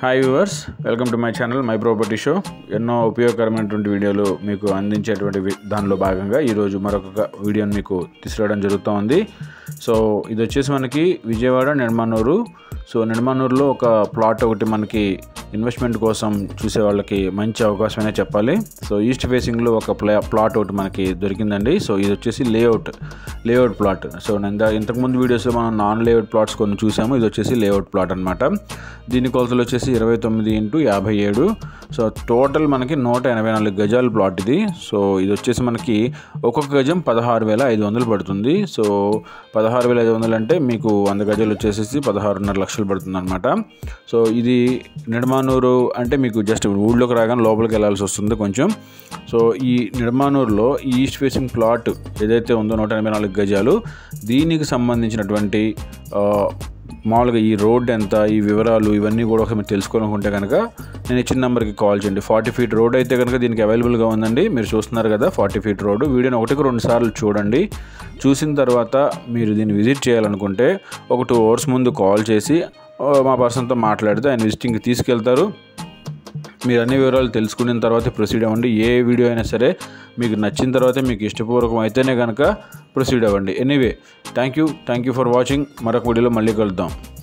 hi viewers welcome to my channel my property show ఎన్నో ఉపయోగకరమైనటువంటి వీడియోలు మీకు అందించేటువంటి వి- దానిలో భాగంగా ఈరోజు మరొక వీడియోని మీకు తీసుకురావడం జరుగుతూ ఉంది సో ఇది వచ్చేసి మనకి విజయవాడ నిర్మానూరు సో నిర్మానూరులో ఒక ప్లాట్ ఒకటి మనకి ఇన్వెస్ట్మెంట్ కోసం చూసే వాళ్ళకి మంచి అవకాశమనే చెప్పాలి సో ఈస్ట్ ఫేసింగ్లో ఒక ప్లా ప్లాట్ ఒకటి మనకి దొరికిందండి సో ఇది వచ్చేసి లేఅవుట్ లేఅవుట్ ప్లాట్ సో నేను ఇందా- ఇంతకుముందు వీడియోస్లో మనం నాన్ లేఅవుట్ ప్లాట్స్ కొన్ని చూసాము ఇది వచ్చేసి లేఅవుట్ ప్లాట్ అనమాట దీని కొలతలు వచ్చేసి ఇరవై తొమ్మిది ఇంటూ యాభై ఏడు సో టోటల్ మనకి నూట ఎనభై నాలుగు గజాల ప్లాట్ ఇది సో ఇది వచ్చేసి మనకి ఒక్కొక్క గజం పదహారు వేల ఐదు వందలు పడుతుంది సో పదహారు వేల ఐదు వందలు అంటే మీకు వంద గజాలు వచ్చేసేసి పదహారున్నర లక్షలు పడుతుంది అనమాట సో ఇది నిడమానూరు అంటే మీకు జస్ట్ ఊళ్ళోకి రాగానే లోపలికి వెళ్ళాల్సి వస్తుంది కొంచెం సో ఈ నిడమానూరులో ఈ ఈస్ట్ ఫేసింగ్ ప్లాట్ ఏదైతే ఉందో నూట ఎనభై నాలుగు గజాలు దీనికి సంబంధించినటువంటి ఆ, మామూలుగా ఈ రోడ్ ఎంత ఈ వివరాలు ఇవన్నీ కూడా ఒకసారి మీరు తెలుసుకోవాలనుకుంటే కనుక నేను ఇచ్చిన నెంబర్కి కాల్ చేయండి ఫార్టీ ఫీట్ రోడ్ అయితే కనుక దీనికి అవైలబుల్గా ఉందండి మీరు చూస్తున్నారు కదా ఫార్టీ ఫీట్ రోడ్ వీడియోని ఒకటికి రెండు సార్లు చూడండి చూసిన తర్వాత మీరు దీన్ని విజిట్ చేయాలనుకుంటే ఒక టూ అవర్స్ ముందు కాల్ చేసి ఆ, మా పర్సన్తో మాట్లాడితే ఆయన విజిటింగ్కి తీసుకెళ్తారు మీరు అన్ని వివరాలు తెలుసుకున్న తర్వాత ప్రొసీడ్ అవ్వండి ఏ వీడియో అయినా సరే మీకు నచ్చిన తర్వాత మీకు ఇష్టపూర్వకం అయితేనే కనుక ప్రొసీడ్ అవ్వండి anyway thank you thank you for watching మరొక వీడియోలో మళ్ళీ కలుద్దాం